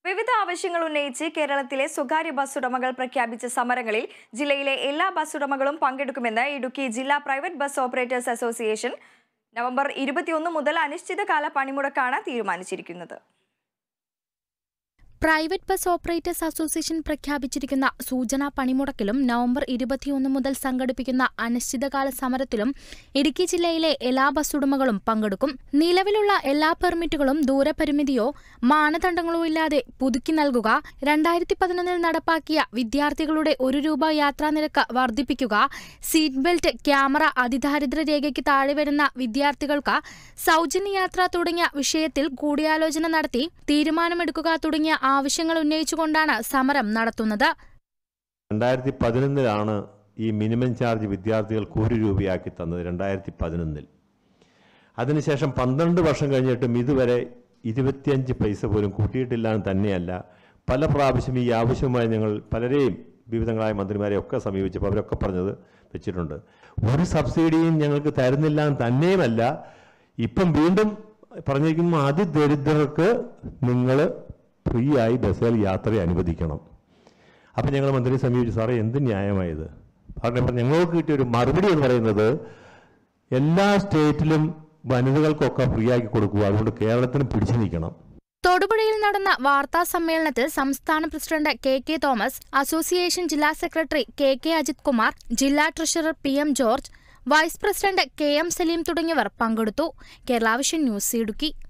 വിവിധ ആവശ്യങ്ങൾ ഉന്നയിച്ച് കേരളത്തിലെ സ്വകാര്യ ബസ് ഉടമകൾ പ്രഖ്യാപിച്ച സമരങ്ങളിൽ ജില്ലയിലെ എല്ലാ ബസ് ഉടമകളും പങ്കെടുക്കുമെന്ന് ഇടുക്കി ജില്ലാ private bus operators association November ഇരുപത്തിയൊന്ന് മുതൽ അനിശ്ചിതകാല പണിമുടക്കാണ് തീരുമാനിച്ചിരിക്കുന്നത് പ്രൈവറ്റ് ബസ് ഓപ്പറേറ്റേഴ്സ് അസോസിയേഷൻ പ്രഖ്യാപിച്ചിരിക്കുന്ന സൂചനാ പണിമുടക്കിലും നവംബർ ഇരുപത്തിയൊന്ന് മുതൽ സംഘടിപ്പിക്കുന്ന അനിശ്ചിതകാല സമരത്തിലും ഇടുക്കി ജില്ലയിലെ എല്ലാ ബസ് ഉടമകളും പങ്കെടുക്കും നിലവിലുള്ള എല്ലാ പെർമിറ്റുകളും ദൂരപരിമിതിയോ മാനദണ്ഡങ്ങളോ ഇല്ലാതെ പുതുക്കി നൽകുക രണ്ടായിരത്തി പതിനൊന്നിൽ നടപ്പാക്കിയ വിദ്യാർത്ഥികളുടെ ഒരു രൂപ യാത്രാനിരക്ക് വർദ്ധിപ്പിക്കുക സീറ്റ് ബെൽറ്റ് ക്യാമറ അതിദാരിദ്ര്യ രേഖയ്ക്ക് താഴെ വരുന്ന വിദ്യാർത്ഥികൾക്ക് സൗജന്യ യാത്ര തുടങ്ങിയ വിഷയത്തിൽ കൂടിയാലോചന നടത്തി തീരുമാനമെടുക്കുക തുടങ്ങിയ ആവശ്യങ്ങൾ ഉന്നയിച്ചുകൊണ്ടാണ് സമരം നടത്തുന്നത് രണ്ടായിരത്തി പതിനൊന്നിലാണ് ഈ മിനിമം ചാർജ് വിദ്യാർത്ഥികൾക്ക് ഒരു രൂപയാക്കി തന്നത് രണ്ടായിരത്തി പതിനൊന്നിൽ അതിനുശേഷം പന്ത്രണ്ട് വർഷം കഴിഞ്ഞിട്ടും ഇതുവരെ ഇരുപത്തിയഞ്ച് പൈസ പോലും കൂട്ടിയിട്ടില്ല എന്ന് തന്നെയല്ല പല പ്രാവശ്യം ഈ ആവശ്യവുമായി ഞങ്ങൾ പലരെയും വിവിധങ്ങളായ മന്ത്രിമാരെ ഒക്കെ സമീപിച്ചപ്പോൾ അവരൊക്കെ പറഞ്ഞത് വെച്ചിട്ടുണ്ട് ഒരു സബ്സിഡിയും ഞങ്ങൾക്ക് തരുന്നില്ല എന്ന് തന്നെയുമല്ല ഇപ്പം വീണ്ടും പറഞ്ഞിരിക്കുന്ന അതിദരിദ്രർക്ക് നിങ്ങൾ ഫ്രീ ആയി ബസ്സിൽ യാത്ര അനുവദിക്കണം അപ്പം ഞങ്ങൾ മന്ത്രിയെ സമീപിച്ചു സാറേ എന്ത് ന്യായമായത് പറഞ്ഞപ്പോൾ ഞങ്ങൾക്ക് കിട്ടിയ ഒരു മറുപടി എന്ന് പറയുന്നത് എല്ലാ സ്റ്റേറ്റിലും വനിതകൾക്കൊക്കെ ഫ്രീ ആക്കി കൊടുക്കുക അതുകൊണ്ട് കേരളത്തിന് പിടിച്ചു നിൽക്കണം തൊടുപുഴയിൽ നടന്ന വാർത്താ സമ്മേളനത്തിൽ സംസ്ഥാന president K K Thomas association ജില്ലാ secretary K K Ajith Kumar ജില്ലാ treasurer P M George vice president K M Saleem തുടങ്ങിയവർ പങ്കെടുത്തു കേരളാവിഷൻ ന്യൂസ് ഇടുക്കി